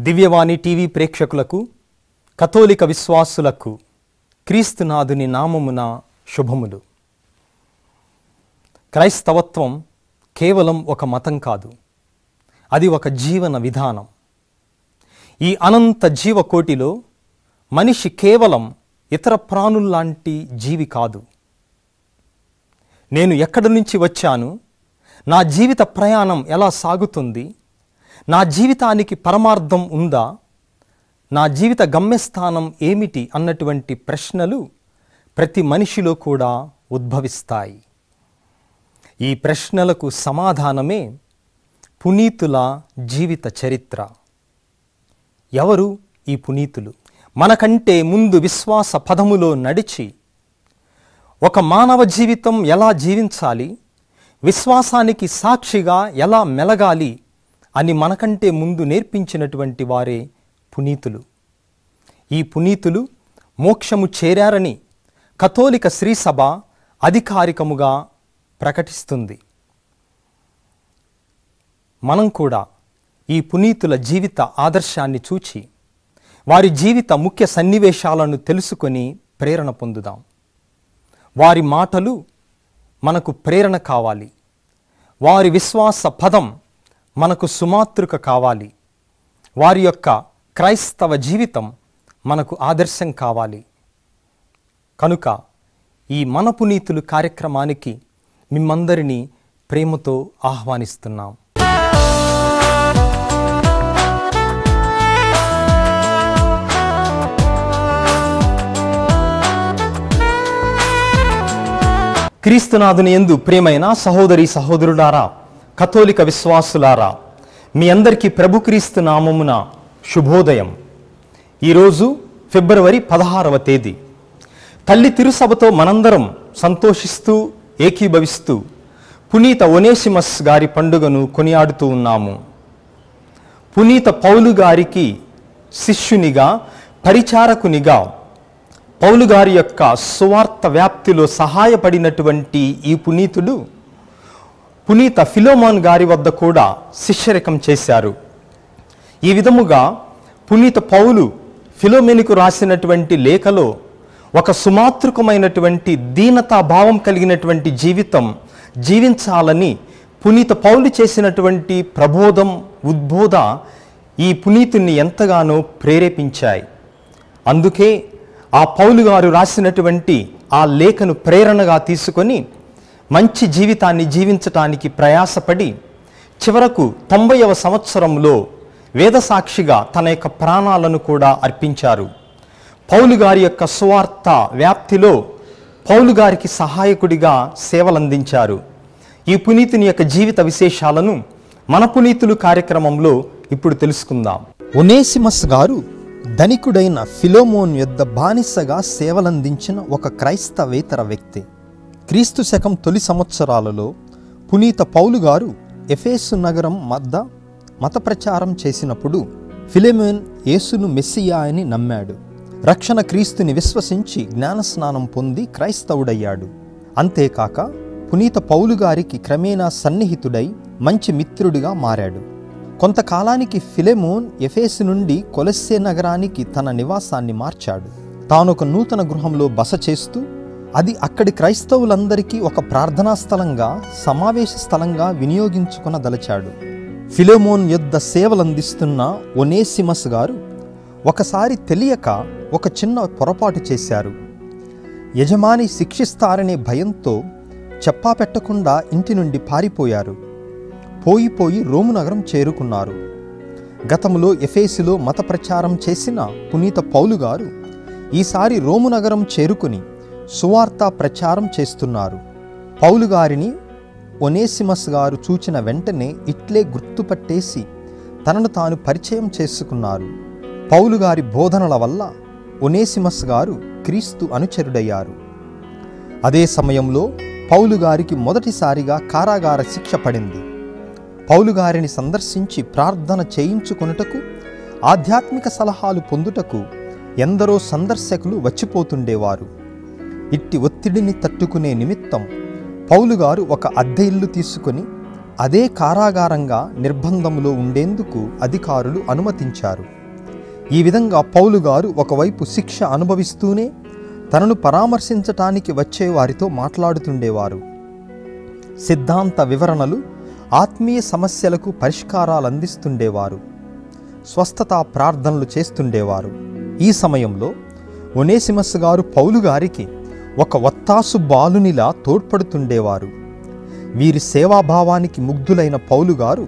దివ్యవాణి TV ప్రేక్షకులకు కథోలిక విశ్వాసులకు క్రీస్తునాథుని నామమున శుభములు క్రైస్తవత్వం కేవలం ఒక మతం కాదు అది ఒక జీవన విధానం ఈ అనంత జీవకోటిలో మనిషి కేవలం ఇతర ప్రాణుల్లాంటి జీవి కాదు నేను ఎక్కడి నుంచి వచ్చాను నా జీవిత ప్రయాణం ఎలా సాగుతుంది నా జీవితానికి పరమార్థం ఉందా నా జీవిత గమ్యస్థానం ఏమిటి అన్నటువంటి ప్రశ్నలు ప్రతి మనిషిలో కూడా ఉద్భవిస్తాయి ఈ ప్రశ్నలకు సమాధానమే పునీతుల జీవిత చరిత్ర ఎవరు ఈ పునీతులు మనకంటే ముందు విశ్వాస పదములో నడిచి ఒక మానవ జీవితం ఎలా జీవించాలి విశ్వాసానికి సాక్షిగా ఎలా మెలగాలి అని మనకంటే ముందు నేర్పించినటువంటి వారే పునీతులు ఈ పునీతులు మోక్షము చేరారని కథోలిక శ్రీసభ అధికారికముగా ప్రకటిస్తుంది మనం కూడా ఈ పునీతుల జీవిత ఆదర్శాన్ని చూచి వారి జీవిత ముఖ్య సన్నివేశాలను తెలుసుకొని ప్రేరణ పొందుదాం వారి మాటలు మనకు ప్రేరణ కావాలి వారి విశ్వాస పదం మనకు సుమాతృక కావాలి వారి యొక్క క్రైస్తవ జీవితం మనకు ఆదర్శం కావాలి కనుక ఈ మన పునీతులు కార్యక్రమానికి మిమ్మందరినీ ప్రేమతో ఆహ్వానిస్తున్నాం క్రీస్తునాథుని ఎందు ప్రేమైన సహోదరి సహోదరులారా కథోలిక విశ్వాసులారా మీ అందరికీ ప్రభు క్రీస్తు నామమున శుభోదయం ఈరోజు ఫిబ్రవరి పదహారవ తేదీ తల్లి తిరుసభతో మనందరం సంతోషిస్తూ ఏకీభవిస్తూ పునీత ఒనేసిమస్ గారి పండుగను కొనియాడుతూ ఉన్నాము పునీత పౌలు గారికి శిష్యునిగా పరిచారకునిగా పౌలు గారి యొక్క సువార్త వ్యాప్తిలో సహాయపడినటువంటి ఈ పునీతుడు పునీత ఫిలోమాన్ గారి వద్ద కూడా శిష్యరికం చేశారు ఈ విధముగా పునీత పౌలు ఫిలోమెనుకు రాసినటువంటి లేఖలో ఒక సుమాతృకమైనటువంటి దీనతా భావం కలిగినటువంటి జీవితం జీవించాలని పునీత పౌలు చేసినటువంటి ప్రబోధం ఉద్బోధ ఈ పునీతుణ్ణి ఎంతగానో ప్రేరేపించాయి అందుకే ఆ పౌలు గారు రాసినటువంటి ఆ లేఖను ప్రేరణగా తీసుకొని మంచి జీవితాన్ని జీవించటానికి ప్రయాసపడి చివరకు తొంభైవ సంవత్సరంలో వేదసాక్షిగా తన యొక్క ప్రాణాలను కూడా అర్పించారు పౌలు గారి యొక్క సువార్త వ్యాప్తిలో పౌలు గారికి సహాయకుడిగా సేవలందించారు ఈ పునీతుని యొక్క జీవిత విశేషాలను మన పునీతులు కార్యక్రమంలో ఇప్పుడు తెలుసుకుందాం ఒనేసిమస్ గారు ధనికుడైన ఫిలోమోన్ యొద్ద బానిసగా సేవలందించిన ఒక క్రైస్తవేతర వ్యక్తి క్రీస్తు శకం తొలి సంవత్సరాలలో పునీత పౌలు గారు ఎఫేసు నగరం మద్ద మత ప్రచారం చేసినప్పుడు ఫిలెమోన్ యేసును మెస్సియా అని నమ్మాడు రక్షణ క్రీస్తుని విశ్వసించి జ్ఞానస్నానం పొంది క్రైస్తవుడయ్యాడు అంతేకాక పునీత పౌలు గారికి క్రమేణా సన్నిహితుడై మంచి మిత్రుడిగా మారాడు కొంతకాలానికి ఫిలెమోన్ ఎఫేసు నుండి కొలెస్సే నగరానికి తన నివాసాన్ని మార్చాడు తాను ఒక నూతన గృహంలో బస చేస్తూ అది అక్కడి క్రైస్తవులందరికీ ఒక ప్రార్థనా స్థలంగా సమావేశ స్థలంగా వినియోగించుకొనదలచాడు ఫిలెమోన్ యొద్ద సేవలందిస్తున్న ఒనేసిమస్ గారు ఒకసారి తెలియక ఒక చిన్న పొరపాటు చేశారు యజమాని శిక్షిస్తారనే భయంతో చెప్పా పెట్టకుండా ఇంటి నుండి పారిపోయారు పోయిపోయి రోము నగరం చేరుకున్నారు గతంలో ఎఫేసులో మత ప్రచారం చేసిన పునీత పౌలు గారు ఈసారి రోము నగరం చేరుకుని సువార్త ప్రచారం చేస్తున్నారు పౌలు గారిని ఒనేసిమస్ గారు చూచిన వెంటనే ఇట్లే గుర్తుపట్టేసి తనను తాను పరిచయం చేసుకున్నారు పౌలు గారి బోధనల వల్ల ఒనేసిమస్ గారు క్రీస్తు అనుచరుడయ్యారు అదే సమయంలో పౌలు గారికి మొదటిసారిగా కారాగార శిక్ష పడింది పౌలు గారిని సందర్శించి ప్రార్థన చేయించుకొనుటకు ఆధ్యాత్మిక సలహాలు పొందుటకు ఎందరో సందర్శకులు వచ్చిపోతుండేవారు ఇట్టి ఒత్తిడిని తట్టుకునే నిమిత్తం పౌలు గారు ఒక అద్దె ఇల్లు తీసుకుని అదే కారాగారంగా నిర్బంధములో ఉండేందుకు అధికారులు అనుమతించారు ఈ విధంగా పౌలు గారు ఒకవైపు శిక్ష అనుభవిస్తూనే తనను పరామర్శించటానికి వచ్చే వారితో మాట్లాడుతుండేవారు సిద్ధాంత వివరణలు ఆత్మీయ సమస్యలకు పరిష్కారాలు అందిస్తుండేవారు స్వస్థత ప్రార్థనలు చేస్తుండేవారు ఈ సమయంలో ఒనేసిమస్ గారు పౌలు గారికి ఒక ఒత్తాసు బాలునిలా తోడ్పడుతుండేవారు వీరి సేవాభావానికి ముగ్ధులైన పౌలు గారు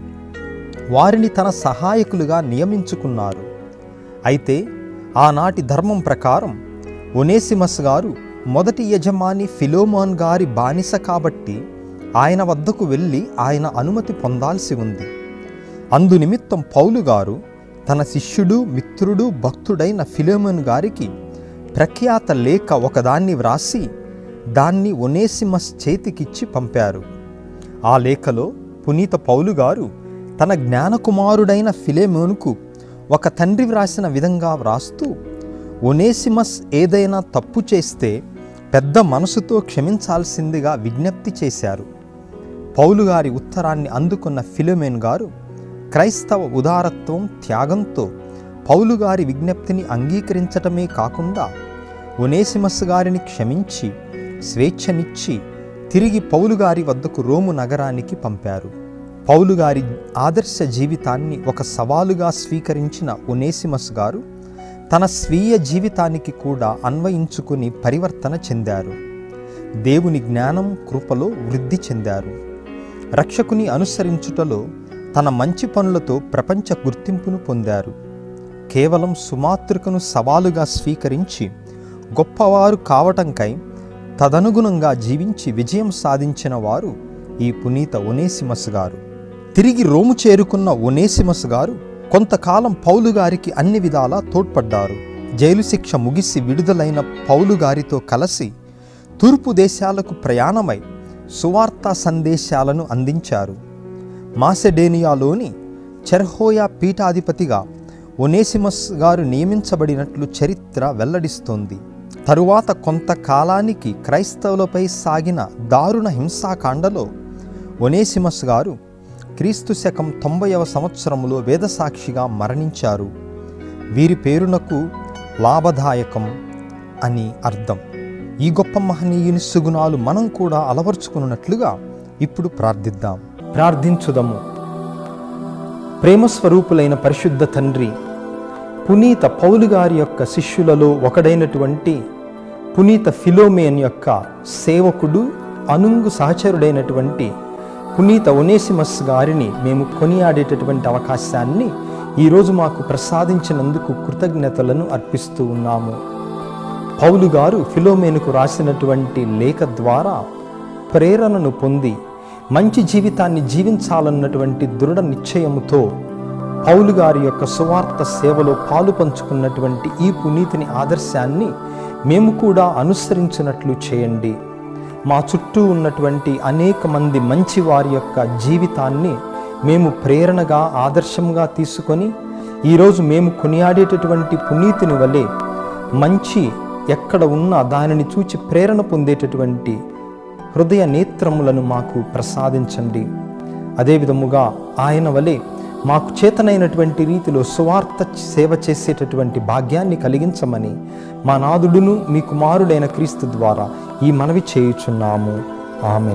వారిని తన సహాయకులుగా నియమించుకున్నారు అయితే ఆనాటి ధర్మం ప్రకారం ఒనేసిమస్ గారు మొదటి యజమాని ఫిలోమోన్ గారి బానిస కాబట్టి ఆయన వద్దకు వెళ్ళి ఆయన అనుమతి పొందాల్సి ఉంది అందునిమిత్తం పౌలు గారు తన శిష్యుడు మిత్రుడు భక్తుడైన ఫిలోమోన్ గారికి ప్రఖ్యాత లేఖ ఒకదాన్ని వ్రాసి దాన్ని ఒనేసిమస్ చేతికిచ్చి పంపారు ఆ లేఖలో పునీత పౌలు గారు తన జ్ఞానకుమారుడైన ఫిలేమోనుకు ఒక తండ్రి వ్రాసిన విధంగా వ్రాస్తూ ఒనేసిమస్ ఏదైనా తప్పు చేస్తే పెద్ద మనసుతో క్షమించాల్సిందిగా విజ్ఞప్తి చేశారు పౌలు గారి ఉత్తరాన్ని అందుకున్న ఫిలోమేన్ గారు క్రైస్తవ ఉదారత్వం త్యాగంతో పౌలు గారి విజ్ఞప్తిని అంగీకరించటమే కాకుండా ఒనేసిమస్ గారిని క్షమించి స్వేచ్ఛనిచ్చి తిరిగి పౌలు గారి వద్దకు రోము నగరానికి పంపారు పౌలు గారి ఆదర్శ జీవితాన్ని ఒక సవాలుగా స్వీకరించిన ఒనేసిమస్ గారు తన స్వీయ జీవితానికి కూడా అన్వయించుకుని పరివర్తన చెందారు దేవుని జ్ఞానం కృపలో వృద్ధి చెందారు రక్షకుని అనుసరించుటలో తన మంచి పనులతో ప్రపంచ గుర్తింపును పొందారు కేవలం సుమాతృకను సవాలుగా స్వీకరించి గొప్పవారు కావటంకై తదనుగుణంగా జీవించి విజయం సాధించిన వారు ఈ పునీత ఒనేసిమస్ గారు తిరిగి రోము చేరుకున్న ఒనేసిమస్ గారు కొంతకాలం పౌలు గారికి అన్ని విధాలా తోడ్పడ్డారు జైలు శిక్ష ముగిసి విడుదలైన పౌలు గారితో కలిసి తూర్పు దేశాలకు ప్రయాణమై సువార్తా సందేశాలను అందించారు మాసెడేనియాలోని చెర్హోయా పీఠాధిపతిగా ఒనేసిమస్ గారు నియమించబడినట్లు చరిత్ర వెల్లడిస్తోంది తరువాత కొంతకాలానికి క్రైస్తవులపై సాగిన దారుణ హింసాకాండలో ఒనేసిమస్ గారు క్రీస్తు శకం తొంభైవ సంవత్సరంలో వేదసాక్షిగా మరణించారు వీరి పేరునకు లాభదాయకం అని అర్థం ఈ గొప్ప మహనీయుని సుగుణాలు మనం కూడా అలవర్చుకున్నట్లుగా ఇప్పుడు ప్రార్థిద్దాం ప్రార్థించుదము ప్రేమస్వరూపులైన పరిశుద్ధ తండ్రి పునీత పౌలు గారి యొక్క శిష్యులలో ఒకడైనటువంటి పునీత ఫిలోమేన్ యొక్క సేవకుడు అనుంగు సహచరుడైనటువంటి పునీత ఒనేసిమస్ గారిని మేము కొనియాడేటటువంటి అవకాశాన్ని ఈరోజు మాకు ప్రసాదించినందుకు కృతజ్ఞతలను అర్పిస్తూ ఉన్నాము పౌలు గారు ఫిలోమేనుకు రాసినటువంటి లేఖ ద్వారా ప్రేరణను పొంది మంచి జీవితాన్ని జీవించాలన్నటువంటి దృఢ నిశ్చయముతో పౌలు గారి యొక్క సువార్త సేవలో పాలు పంచుకున్నటువంటి ఈ పునీతిని ఆదర్శాన్ని మేము కూడా అనుసరించినట్లు చేయండి మా చుట్టూ ఉన్నటువంటి అనేక మంది మంచి వారి యొక్క జీవితాన్ని మేము ప్రేరణగా ఆదర్శంగా తీసుకొని ఈరోజు మేము కొనియాడేటటువంటి పునీతిని వలె మంచి ఎక్కడ ఉన్నా దానిని చూచి ప్రేరణ పొందేటటువంటి హృదయ నేత్రములను మాకు ప్రసాదించండి అదేవిధముగా ఆయన వలె మాకు చేతనైనటువంటి రీతిలో సువార్త సేవ చేసేటటువంటి భాగ్యాన్ని కలిగించమని మా నాదుడును మీ కుమారుడైన క్రీస్తు ద్వారా ఈ మనవి చేయుచున్నాము ఆమె